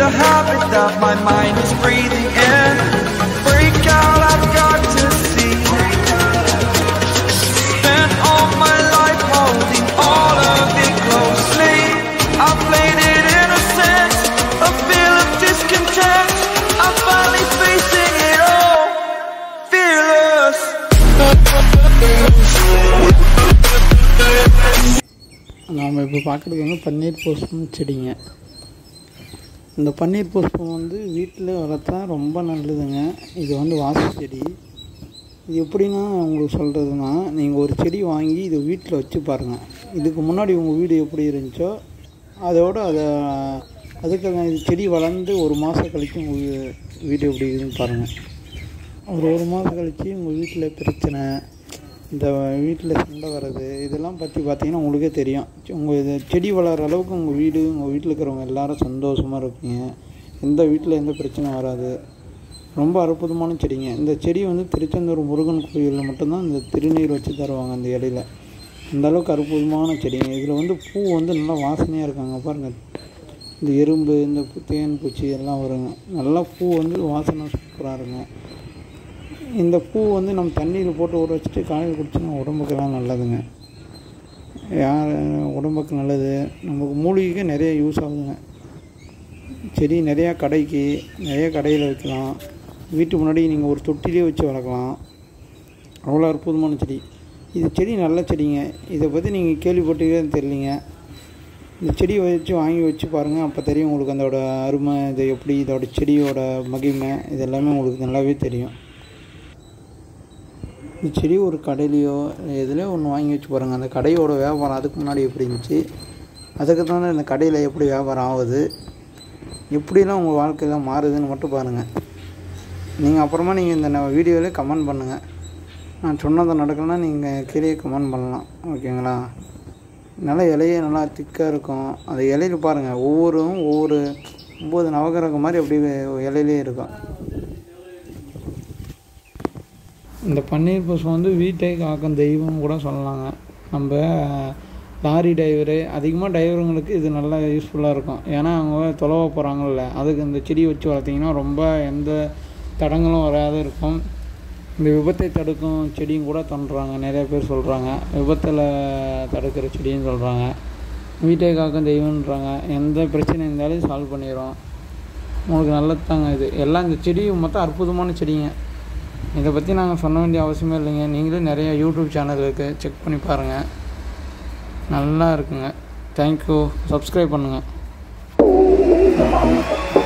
the habit that my mind is breathing in. Break out, I've got to see. Spent all my life holding all of it closely. I played it innocent, a feel of discontent. I'm finally facing it all, fearless. நாம் இப்போ பார்க்குறது வந்து பன்னீர் புஷ்பம் செடிங்க இந்த பன்னீர் புஷ்பம் வந்து வீட்டில் வளர்த்தா ரொம்ப நல்லதுங்க இது வந்து வாசல் செடி இது எப்படின்னா உங்களுக்கு சொல்கிறதுனா நீங்கள் ஒரு செடி வாங்கி இதை வீட்டில் வச்சு பாருங்கள் இதுக்கு முன்னாடி உங்கள் வீடு எப்படி இருந்துச்சோ அதோட அதை அதுக்காக இது செடி வளர்ந்து ஒரு மாதம் கழிச்சு உங்கள் வீ- வீடு எப்படி இருக்குதுன்னு பாருங்கள் ஒரு ஒரு மாதம் கழிச்சு உங்கள் வீட்டில் பிரச்சனை இந்த வீட்டில் சண்டை வர்றது இதெல்லாம் பற்றி பார்த்தீங்கன்னா உங்களுக்கே தெரியும் உங்கள் இது செடி வளர்கிற அளவுக்கு உங்கள் வீடு உங்கள் வீட்டில் இருக்கிறவங்க எல்லாரும் சந்தோஷமாக இருப்பீங்க எந்த வீட்டில் எந்த பிரச்சனையும் வராது ரொம்ப அற்புதமான செடிங்க இந்த செடி வந்து திருச்செந்தூர் முருகன் கோயிலில் மட்டும்தான் இந்த திருநீர் வச்சு தருவாங்க அந்த இலையில அந்த அளவுக்கு அற்புதமான செடிங்க இதில் வந்து பூ வந்து நல்லா வாசனையாக இருக்காங்க பாருங்கள் இந்த எறும்பு இந்த பூ- தேன் பூச்சி எல்லாம் வருங்க நல்லா பூ வந்து வாசனை சூப்பராக இருக்குங்க இந்த பூ வந்து நம்ம தண்ணியில் போட்டு ஊற வச்சுட்டு காலையில் குடிச்சோம்னா உடம்புக்கெல்லாம் நல்லதுங்க யார் உடம்புக்கு நல்லது நமக்கு மூலிகைக்கு நிறைய யூஸ் ஆகுதுங்க செடி நிறையா கடைக்கு நிறைய கடையில் வைக்கலாம் வீட்டு முன்னாடி நீங்கள் ஒரு தொட்டிலே வச்சு வளர்க்கலாம் அவ்வளோ அற்புதமான செடி இது செடி நல்ல செடிங்க இதை பற்றி நீங்கள் கேள்விப்பட்டீங்கன்னு தெரியலிங்க இந்த செடியை வச்சு வாங்கி வச்சு பாருங்கள் அப்போ தெரியும் உங்களுக்கு அதோட அருமை இது எப்படி இதோட செடியோட மகிமை இது எல்லாமே உங்களுக்கு நல்லாவே தெரியும் இந்த செடி ஒரு கடையிலையோ எதுலையோ ஒன்று வாங்கி வச்சு பாருங்கள் அந்த கடையோட வியாபாரம் அதுக்கு முன்னாடி எப்படி இருந்துச்சு அதுக்கு தானே இந்த கடையில் எப்படி வியாபாரம் ஆகுது எப்படிலாம் உங்கள் வாழ்க்கையெல்லாம் மாறுதுன்னு மட்டும் பாருங்கள் நீங்கள் அப்புறமா நீங்கள் இந்த ந- வீடியோவிலே கமெண்ட் பண்ணுங்கள் நான் சொன்னதை நடக்கலைன்னா நீங்கள் கீழே கமெண்ட் பண்ணலாம் ஓகேங்களா நல்லா இலையே நல்லா திக்காக இருக்கும் அந்த இலையில பாருங்கள் ஒவ்வொரும் ஒவ்வொரு ஒம்பது நவகிரகம் மாதிரி அப்படி இலையிலே இருக்கும் இந்த பன்னீர் புஷ்பம் வந்து வீட்டை காக்கும் தெய்வம் கூட சொல்லலாங்க நம்ம லாரி டிரைவரு அதிகமாக டிரைவருங்களுக்கு இது நல்லா யூஸ்ஃபுல்லாக இருக்கும் ஏன்னா அவங்க தொலைவ போகிறாங்கல்ல அதுக்கு இந்த செடி வச்சு வளர்த்திங்கன்னா ரொம்ப எந்த தடங்களும் வராது இருக்கும் இந்த விபத்தை தடுக்கும் செடியும் கூட தோன்றுறாங்க நிறைய பேர் சொல்கிறாங்க விபத்தில் தடுக்கிற செடின்னு சொல்கிறாங்க வீட்டை காக்கும் தெய்வம்ன்றாங்க எந்த பிரச்சனை இருந்தாலும் சால்வ் பண்ணிடும் உங்களுக்கு நல்லது தாங்க இது எல்லாம் இந்த செடி மொத்தம் அற்புதமான செடிங்க இதை பற்றி நாங்கள் சொல்ல வேண்டிய அவசியமே இல்லைங்க நீங்களும் நிறைய யூடியூப் சேனல் இருக்குது செக் பண்ணி பாருங்கள் நல்லா இருக்குங்க தேங்க்யூ சப்ஸ்கிரைப் பண்ணுங்கள்